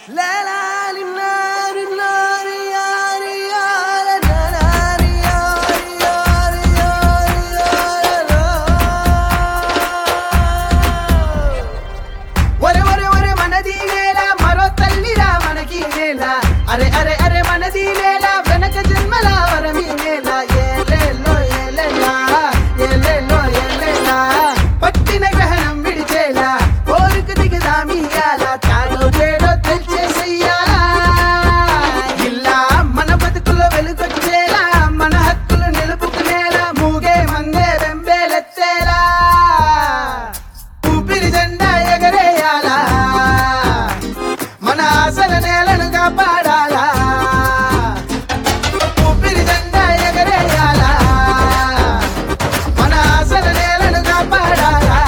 ఒరే ఒరే ఒరే మనది నేల మరో తల్లిరా మనకి నేల అరే అరే అరే మనది నేల వెనక జన్మల వరమి నేల ఏలేలో ఏలేలా ఏలేలో ఏలేలా పట్టిన గ్రహణం విడిచేలా కోరిక దిగదామియాల తాను తేడో తెల్చేసయ్యాలా ఇలా మన బతుకులో వెలుగొచ్చేలా మన హక్కులు నిలుపుకునేలా మూగే మందే వెంబేలెత్తేలా ఊపిరి జెండా ఎగరేయాలా మన ఆశల నేలను కాపాడాలా ఊపిరి జెండా ఎగరేయాలా మన ఆశల నేలను కాపాడాలా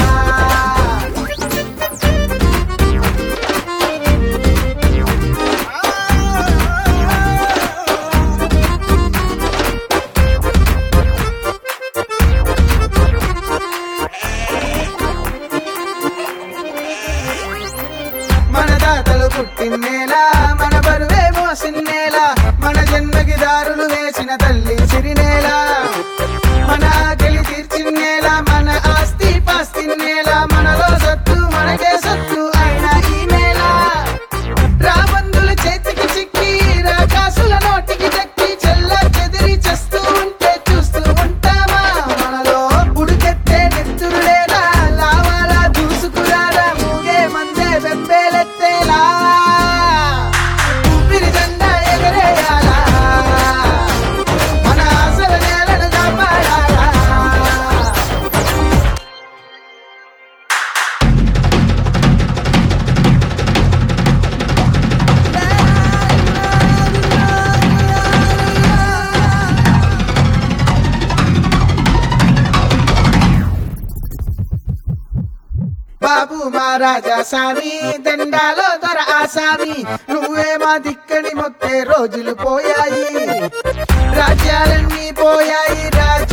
మన దాతలు పుట్టిన్నేలా మన బరువే మోసిన్నేలా మన జన్మకి దారులు వేసిన తల్లి సిరినేలా మన ఆకలి తీర్చిన్నేలా మన ఆస్తి పాస్తిన్నేలా మనలో సత్తు మనకే సత్తు అయిన ఈ నేల రాబందుల చేతికి చిక్కి రాకాసుల నోటికి దక్కి చెల్ల చెదిరి చేస్తూ ఉంటే చూస్తూ ఉంటామా మనలో ఉడికెత్తే నెత్తురులేలా లావాలా దూసుకురారా మూగే మందే వెంబేలెత్తేలా ఊపిరి జెండా ఎగరేయాలా మన ఆశల నేలను కాపాడాలా బాబు మహారాజా స్వామి దండాలో దొర ఆసామి నువ్వే మా దిక్కని మొక్కే రోజులు పోయాయి రాజ్యాలన్నీ పోయాయి రాజ్య